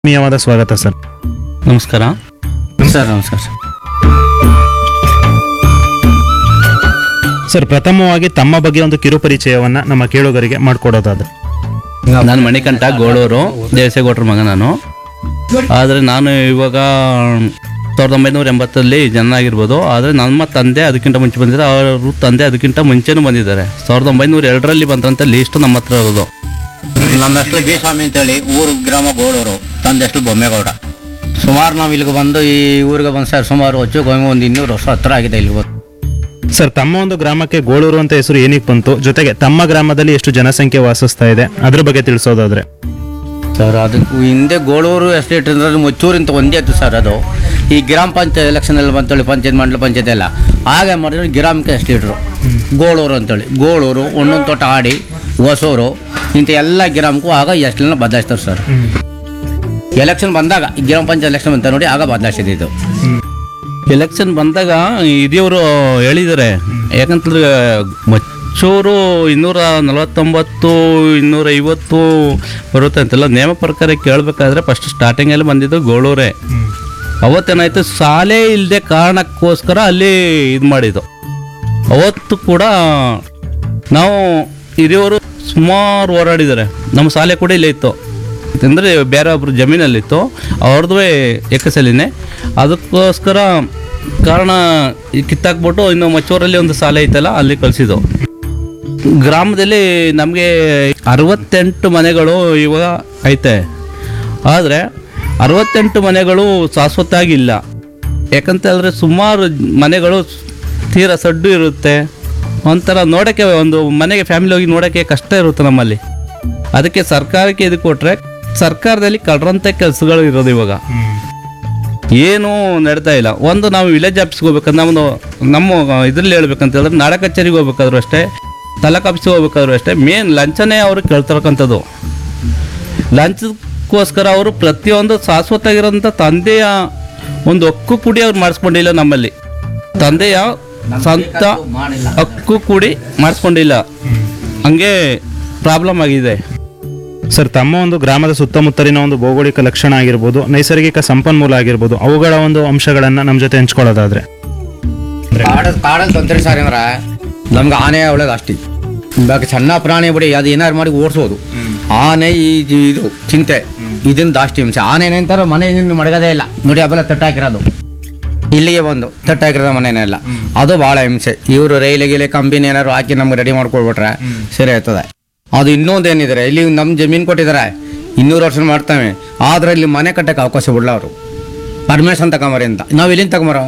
ಆತ್ಮೀಯವಾದ ಸ್ವಾಗತ ಸರ್ ನಮಸ್ಕಾರ ಸರ್ ನಮಸ್ಕಾರ ಸರ್ ಸರ್ ಪ್ರಥಮವಾಗಿ ತಮ್ಮ ಬಗ್ಗೆ ಒಂದು ಕಿರು ಪರಿಚಯವನ್ನ ನಮ್ಮ ಕೇಳುಗರಿಗೆ ಮಾಡಿಕೊಡೋದಾದ್ರೆ ನಾನು ಮಣಿಕಂಠ ಗೋಳೂರು ದೇವಸೇಗೌಡ್ರ ಮಗ ನಾನು ಆದರೆ ನಾನು ಇವಾಗ ಸಾವಿರದ ಒಂಬೈನೂರ ಎಂಬತ್ತಲ್ಲಿ ಜನ ಆಗಿರ್ಬೋದು ಆದರೆ ನಮ್ಮ ತಂದೆ ಅದಕ್ಕಿಂತ ಮುಂಚೆ ಬಂದಿದ್ದಾರೆ ಅವ್ರ ತಂದೆ ಅದಕ್ಕಿಂತ ಮುಂಚೆನೂ ಬಂದಿದ್ದಾರೆ ಸಾವಿರದ ಒಂಬೈನೂರ ಎರಡರಲ್ಲಿ ಬಂದಂಥ ಲೀಸ್ಟ್ ನಮ್ಮ ಹತ್ರ ಇರೋದು ನಮ್ಮ ಹೆಸರು ಬಿ ಸ್ವಾಮಿ ಅಂತೇಳಿ ಊರು ಗ್ರಾಮ ಗೋಳೂರು ತಂದ ಹೆಸರು ಬೊಮ್ಮೇಗೌಡ ಸುಮಾರು ನಾವು ಇಲ್ಲಿಗೆ ಬಂದು ಈ ಊರಿಗೆ ಬಂದು ಸರ್ ಸುಮಾರು ಹೆಚ್ಚು ಕಮ್ಮಿ ಒಂದು ಇನ್ನೂರು ವರ್ಷ ಹತ್ರ ಆಗಿದೆ ಇಲ್ಲಿಗೆ ಬಂದು ಸರ್ ತಮ್ಮ ಒಂದು ಗ್ರಾಮಕ್ಕೆ ಗೋಳೂರು ಅಂತ ಹೆಸರು ಏನಕ್ಕೆ ಬಂತು ಜೊತೆಗೆ ತಮ್ಮ ಗ್ರಾಮದಲ್ಲಿ ಎಷ್ಟು ಜನಸಂಖ್ಯೆ ವಾಸಿಸ್ತಾ ಇದೆ ಅದ್ರ ಬಗ್ಗೆ ತಿಳಿಸೋದಾದ್ರೆ ಸರ್ ಅದಕ್ಕೆ ಹಿಂದೆ ಗೋಳೂರು ಎಸ್ಟೇಟ್ ಅಂದ್ರೆ ಮುಚ್ಚೂರು ಅಂತ ಒಂದೇ ಇತ್ತು ಸರ್ ಅದು ಈ ಗ್ರಾಮ ಪಂಚಾಯತ್ ಎಲೆಕ್ಷನಲ್ಲಿ ಬಂತೇಳಿ ಪಂಚಾಯತ್ ಮಂಡಲ ಪಂಚಾಯತ್ ಎಲ್ಲ ಹಾಗೆ ಮಾಡಿದ್ರೆ ಗ್ರಾಮಕ್ಕೆ ಎಸ್ಟೇಟ್ರು ಗೋಳೂರು ಅಂತೇಳಿ ಗೋಳೂರು ಒಂದೊಂದು ತೋಟ ಆಡಿ ಹೊಸೂರು ಇಂಥ ಎಲ್ಲ ಗ್ರಾಮಕ್ಕೂ ಆಗ ಎಷ್ಟೆಲ್ಲ ಬದಲಾಯಿಸ್ತಾರೆ ಸರ್ ಎಲೆಕ್ಷನ್ ಬಂದಾಗ ಈ ಗ್ರಾಮ ಪಂಚಾಯತ್ ಎಲೆಕ್ಷನ್ ಬಂತ ನೋಡಿ ಆಗ ಬದಲಾಯಿಸಿದ್ದು ಎಲೆಕ್ಷನ್ ಬಂದಾಗ ಇದಿಯವರು ಹೇಳಿದ್ದಾರೆ ಯಾಕಂತಂದ್ರೆ ಮಚ್ಚೂರು ಇನ್ನೂರ ನಲವತ್ತೊಂಬತ್ತು ಇನ್ನೂರ ಐವತ್ತು ಬರುತ್ತೆ ಅಂತೆಲ್ಲ ನೇಮ ಪ್ರಕಾರ ಕೇಳಬೇಕಾದ್ರೆ ಫಸ್ಟ್ ಸ್ಟಾರ್ಟಿಂಗಲ್ಲಿ ಬಂದಿದ್ದು ಗೋಳೂರೇ ಅವತ್ತೇನಾಯ್ತು ಶಾಲೆ ಇಲ್ಲದೆ ಕಾರಣಕ್ಕೋಸ್ಕರ ಅಲ್ಲಿ ಇದು ಮಾಡಿದ್ದು ಅವತ್ತು ಕೂಡ ನಾವು ಹಿರಿಯವರು ಸುಮಾರು ಹೋರಾಡಿದ್ದಾರೆ ನಮ್ಮ ಶಾಲೆ ಕೂಡ ಇಲ್ಲೇ ಇತ್ತು ಅಂದರೆ ಬೇರೆ ಒಬ್ರು ಜಮೀನಲ್ಲಿತ್ತು ಅವ್ರದ್ದು ಎಕ್ಕಸಲಿನೇ ಅದಕ್ಕೋಸ್ಕರ ಕಾರಣ ಈ ಕಿತ್ತಾಕ್ಬಿಟ್ಟು ಇನ್ನು ಮಚ್ಚೂರಲ್ಲಿ ಒಂದು ಶಾಲೆ ಐತಲ್ಲ ಅಲ್ಲಿ ಕಳಿಸಿದ್ದು ಗ್ರಾಮದಲ್ಲಿ ನಮಗೆ ಅರವತ್ತೆಂಟು ಮನೆಗಳು ಇವಾಗ ಐತೆ ಆದರೆ ಅರವತ್ತೆಂಟು ಮನೆಗಳು ಶಾಶ್ವತವಾಗಿಲ್ಲ ಯಾಕಂತಂದರೆ ಸುಮಾರು ಮನೆಗಳು ತೀರಾ ಸಡ್ಡು ಇರುತ್ತೆ ಒಂಥರ ನೋಡೋಕ್ಕೆ ಒಂದು ಮನೆಗೆ ಫ್ಯಾಮಿಲಿ ಹೋಗಿ ನೋಡೋಕ್ಕೆ ಕಷ್ಟ ಇರುತ್ತೆ ನಮ್ಮಲ್ಲಿ ಅದಕ್ಕೆ ಸರ್ಕಾರಕ್ಕೆ ಇದು ಕೊಟ್ಟರೆ ಸರ್ಕಾರದಲ್ಲಿ ಕಳ್ರಂಥ ಕೆಲಸಗಳು ಇರೋದು ಇವಾಗ ಏನು ನಡೀತಾ ಇಲ್ಲ ಒಂದು ನಾವು ವಿಲೇಜ್ ಆಫೀಸ್ಗೆ ಹೋಗ್ಬೇಕಂದ್ರೆ ನಮ್ಮದು ನಮ್ಮ ಇದ್ರಲ್ಲಿ ಹೇಳ್ಬೇಕಂತ ಹೇಳಿದ್ರೆ ನಾಡ ಕಚೇರಿಗೆ ಹೋಗ್ಬೇಕಾದ್ರೂ ಅಷ್ಟೇ ತಾಲೂಕು ಆಫೀಸ್ಗೆ ಹೋಗ್ಬೇಕಾದ್ರೂ ಅಷ್ಟೇ ಮೇನ್ ಲಂಚನೇ ಅವರು ಕೇಳ್ತಿರಕ್ಕಂಥದ್ದು ಲಂಚಕ್ಕೋಸ್ಕರ ಅವರು ಪ್ರತಿಯೊಂದು ಶಾಶ್ವತವಾಗಿರೋಂಥ ತಂದೆಯ ಒಂದು ಹಕ್ಕು ಕೂಡಿ ಅವ್ರು ಮಾಡಿಸ್ಕೊಂಡಿಲ್ಲ ನಮ್ಮಲ್ಲಿ ತಂದೆಯ ಸ್ವಂತ ಹಕ್ಕು ಕೂಡಿ ಮಾಡಿಸ್ಕೊಂಡಿಲ್ಲ ಹಂಗೆ ಪ್ರಾಬ್ಲಮ್ ಆಗಿದೆ ಸರ್ ತಮ್ಮ ಒಂದು ಗ್ರಾಮದ ಸುತ್ತಮುತ್ತಲಿನ ಒಂದು ಭೌಗೋಳಿಕ ಲಕ್ಷಣ ಆಗಿರ್ಬೋದು ನೈಸರ್ಗಿಕ ಸಂಪನ್ಮೂಲ ಆಗಿರ್ಬೋದು ಅವುಗಳ ಒಂದು ಅಂಶಗಳನ್ನ ನಮ್ಮ ಜೊತೆ ಹಂಚ್ಕೊಳ್ಳೋದಾದ್ರೆ ಕಾಡ ಕಾಡಲ್ಲಿ ತೊಂದರೆ ಸರ್ ಅಂದ್ರೆ ನಮ್ಗೆ ಆನೆ ಒಳಗೆ ಅಷ್ಟಿ ಇವಾಗ ಸಣ್ಣ ಪ್ರಾಣಿ ಬಿಡಿ ಅದು ಏನಾರು ಮಾಡಿ ಓಡಿಸೋದು ಆನೆ ಈ ಜಿ- ಇದು ಚಿಂತೆ ಇದನ್ನ ಜಾಸ್ತಿ ಹಿಂಸೆ ಆನೆ ಏನಂತಾರ ಮನೆ ಇನ್ನು ಮಡಗದೇ ಇಲ್ಲ ನೋಡಿ ಅವೆಲ್ಲ ತಟ್ಟಾಕಿರೋದು ಇಲ್ಲಿಗೆ ಬಂದು ತಟ್ಟಾಕಿರೋದು ಮನೆನೆಲ್ಲ ಅದು ಭಾಳ ಹಿಂಸೆ ಇವರು ರೈಲು ಗಿಲೆ ಕಂಬಿನ ಏನಾರು ಹಾಕಿ ನಮ್ಗೆ ರೆಡಿ ಮಾಡ್ಕೊಳ್ಬಿಟ್ರೆ ಸರಿ ಆಯ್ತದೆ ಅದು ಇನ್ನೊಂದೇನಿದ್ದಾರೆ ಇಲ್ಲಿ ನಮ್ಮ ಜಮೀನು ಕೊಟ್ಟಿದ್ದಾರೆ ಇನ್ನೂರು ವರ್ಷ ಮಾಡ್ತಾವೆ ಆದ್ರೆ ಇಲ್ಲಿ ಮನೆ ಕಟ್ಟಕ್ಕೆ ಅವಕಾಶ ಬಿಡಲ್ಲ ಅವರು ಪರ್ಮಿಷನ್ ತಗೊಂಬರಿ ಅಂತ ನಾವು ಇಲ್ಲಿಂದ ತಗೊಂಬರೋ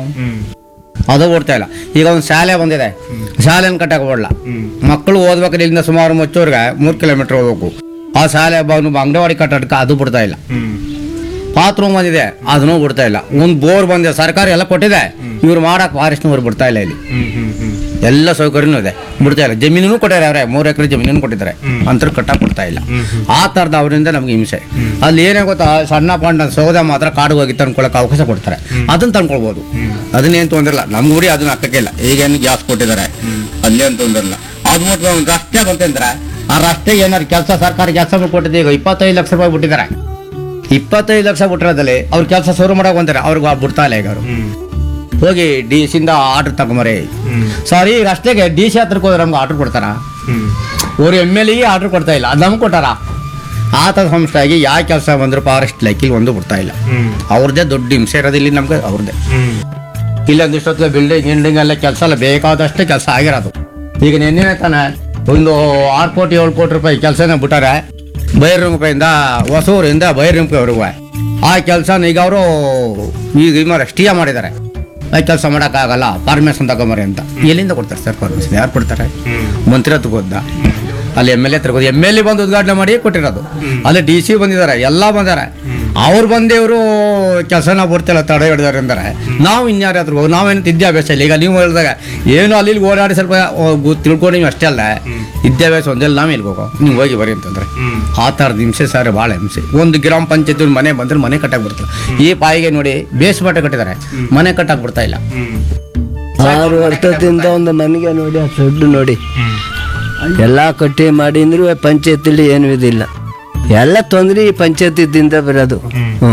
ಅದು ಓಡ್ತಾ ಇಲ್ಲ ಈಗ ಒಂದು ಶಾಲೆ ಬಂದಿದೆ ಶಾಲೆನ ಕಟ್ಟಕ್ಕೆ ಬಿಡಲ್ಲ ಮಕ್ಕಳು ಓದ್ಬೇಕಾದ್ರೆ ಇಲ್ಲಿಂದ ಸುಮಾರು ಮುಚ್ಚೋರ್ಗೆ ಮೂರು ಕಿಲೋಮೀಟರ್ ಹೋಗ್ಬೇಕು ಆ ಶಾಲೆ ಬಂದು ಅಂಗನವಾಡಿ ಕಟ್ಟಡಕ್ಕೆ ಅದು ಬಿಡ್ತಾ ಇಲ್ಲ ಬಾತ್ರೂಮ್ ಬಂದಿದೆ ಅದನ್ನೂ ಬಿಡ್ತಾ ಇಲ್ಲ ಒಂದು ಬೋರ್ ಬಂದಿದೆ ಸರ್ಕಾರ ಎಲ್ಲ ಕೊಟ್ಟಿದೆ ಇವ್ರು ಮಾಡಕ್ ಫಾರೆಸ್ಟ್ನವ್ರು ಬಿಡ್ತಾ ಇಲ್ಲ ಇಲ್ಲಿ ಎಲ್ಲ ಸೌಕರ್ಯನೂ ಇದೆ ಬಿಡ್ತಾ ಇಲ್ಲ ಜಮೀನು ಕೊಟ್ಟಿದ್ದಾರೆ ಅವರೇ ಮೂರು ಎಕರೆ ಜಮೀನು ಕೊಟ್ಟಿದ್ದಾರೆ ಅಂತರ ಕಟ್ಟಕ್ಕೆ ಕೊಡ್ತಾ ಇಲ್ಲ ಆ ಥರದ ಅವರಿಂದ ನಮ್ಗೆ ಹಿಂಸೆ ಅಲ್ಲಿ ಏನೇ ಗೊತ್ತಾ ಸಣ್ಣ ಪಂಡ ಸೌದೆ ಮಾತ್ರ ಕಾಡಿಗೆ ಹೋಗಿ ತಂದ್ಕೊಳಕ್ಕೆ ಅವಕಾಶ ಕೊಡ್ತಾರೆ ಅದನ್ನ ತಂದ್ಕೊಳ್ಬೋದು ಅದನ್ನೇನು ತೊಂದ್ರೆ ಇಲ್ಲ ನಮ್ಗೆ ಬಿಡಿ ಅದನ್ನ ಹಾಕಕ್ಕೆ ಇಲ್ಲ ಈಗೇನು ಗ್ಯಾಸ್ ಕೊಟ್ಟಿದ್ದಾರೆ ಅಲ್ಲೇನು ತೊಂದ್ರೆ ಇಲ್ಲ ಅದು ಬಿಟ್ಟು ಒಂದು ರಸ್ತೆ ಬಂತಂದ್ರೆ ಆ ರಸ್ತೆಗೆ ಏನಾದ್ರು ಕೆಲಸ ಸರ್ಕಾರ ಕೆಲಸ ಕೊಟ್ಟಿದೆ ಈಗ ಇಪ್ಪತ್ತೈದು ಲಕ್ಷ ರೂಪಾಯಿ ಬಿಟ್ಟಿದ್ದಾರೆ ಇಪ್ಪತ್ತೈದು ಲಕ್ಷ ಬಿಟ್ಟಿರೋದಲ್ಲಿ ಅವ್ರು ಕೆಲಸ ಶುರು ಮಾಡಕ್ ಬಂತಾರೆ ಅವ್ರಿಗೆ ಬಿಡ್ತಾ ಇಲ್ಲ ಈಗ ಅವರು ಹೋಗಿ ಡಿ ಸಿಂದ ಆರ್ಡರ್ ತಗೊಂಬರಿ ಸಾರಿ ರಸ್ತೆಗೆ ಡಿ ಸಿ ಹತ್ರಕ್ಕೆ ಹೋದ್ರೆ ನಮ್ಗೆ ಆರ್ಡರ್ ಕೊಡ್ತಾರ ಅವ್ರು ಎಮ್ ಎಲ್ ಎಗೆ ಆರ್ಡರ್ ಕೊಡ್ತಾ ಇಲ್ಲ ಅದು ನಮ್ಗೆ ಕೊಟ್ಟಾರ ಆ ಥರ ಸಂಸ್ಥೆ ಆಗಿ ಯಾವ ಕೆಲಸ ಬಂದ್ರು ಫಾರೆಸ್ಟ್ ಲೆಕ್ಕಿಲ್ ಒಂದು ಬಿಡ್ತಾ ಇಲ್ಲ ಅವ್ರದ್ದೇ ದೊಡ್ಡ ಹಿಂಸೆ ಇರೋದು ಇಲ್ಲಿ ನಮ್ಗೆ ಅವ್ರದ್ದೇ ಇಲ್ಲೊಂದಿಷ್ಟೊತ್ತು ಬಿಲ್ಡಿಂಗ್ ಗಿಲ್ಡಿಂಗ್ ಎಲ್ಲ ಕೆಲಸ ಎಲ್ಲ ಬೇಕಾದಷ್ಟೇ ಕೆಲಸ ಆಗಿರೋದು ಈಗ ನಿನ್ನೆ ತಾನೆ ಒಂದು ಆರು ಕೋಟಿ ಏಳು ಕೋಟಿ ರೂಪಾಯಿ ಕೆಲಸನ ಬಿಟ್ಟಾರೆ ಬೈರ್ಮುಖದಿಂದ ಹೊಸೂರಿಂದ ಬೈರ್ಮುಖವರೆಗೂ ಆ ಕೆಲಸನ ಈಗ ಅವರು ಈಗ ಇಮಾರ ಸ್ಟಿಯ ಮಾಡಿದ್ದಾರೆ ಆ ಕೆಲಸ ಮಾಡೋಕ್ಕಾಗಲ್ಲ ಪರ್ಮಿಷನ್ ತಗೊಂಬರಿ ಅಂತ ಎಲ್ಲಿಂದ ಕೊಡ್ತಾರೆ ಸರ್ ಪರ್ಮಿಷನ್ ಯಾರು ಕೊಡ್ತಾರೆ ಮಂತ್ರಿ ಹತ್ರ ಹೋದ ಅಲ್ಲಿ ಎಮ್ ಎಲ್ ಎ ಹತ್ರ ಹೋದ ಎಮ್ ಎಲ್ ಎ ಬಂದು ಉದ್ಘಾಟನೆ ಮಾಡಿ ಕೊಟ್ಟಿರೋದು ಅಲ್ಲಿ ಡಿ ಸಿ ಬಂದಿದ್ದಾರೆ ಎಲ್ಲ ಬಂದಾರೆ ಅವ್ರು ಬಂದೇವರು ಕೆಲಸನ ಬಿಡ್ತಿಲ್ಲ ತಡೆ ಹಿಡಿದಾರೆ ಅಂತಾರೆ ನಾವು ಇನ್ಯಾರ ಹತ್ರ ಹೋಗಿ ನಾವೇನು ವಿದ್ಯಾಭ್ಯಾಸ ಇಲ್ಲ ಈಗ ನೀವು ಹೇಳಿದಾಗ ಏನು ಅಲ್ಲಿ ಇಲ್ಲಿ ಓಡಾಡಿ ಸ್ವಲ್ಪ ಗೊ- ತಿಳ್ಕೊಂಡು ನೀವು ಅಷ್ಟೇ ಅಲ್ಲ ವಿದ್ಯಾಭ್ಯಾಸ ಒಂದೆಲ್ಲ ನಾವು ಇಲ್ಲಿಗೆ ಹೋಗೋ ನೀವು ಹೋಗಿ ಬರಿ ಅಂತಂದ್ರೆ ಆ ಥರದ ಹಿಂಸೆ ಸರ್ ಭಾಳ ಹಿಂಸೆ ಒಂದು ಗ್ರಾಮ ಪಂಚಾಯತ್ ಮನೆ ಬಂದ್ರೆ ಮನೆ ಕಟ್ಟಕ್ಕೆ ಬಿಡ್ತಾರೆ ಈ ಪಾಯಿಗೆ ನೋಡಿ ಬೇಸ್ಮಠ ಕಟ್ಟಿದ್ದಾರೆ ಮನೆ ಕಟ್ಟಕ್ಕೆ ಬಿಡ್ತಾ ಇಲ್ಲ ಆರು ವರ್ಷದಿಂದ ಒಂದು ಮನೆಗೆ ನೋಡಿ ಆ ಸೊಡ್ಡು ನೋಡಿ ಎಲ್ಲ ಕಟ್ಟಿ ಮಾಡಿ ಅಂದ್ರೂ ಪಂಚಾಯತಿಲಿ ಏನೂ ಇದಿಲ್ಲ ಎಲ್ಲ ತೊಂದ್ರೆ ಈ ಪಂಚಾಯತಿದಿಂದ ಬರೋದು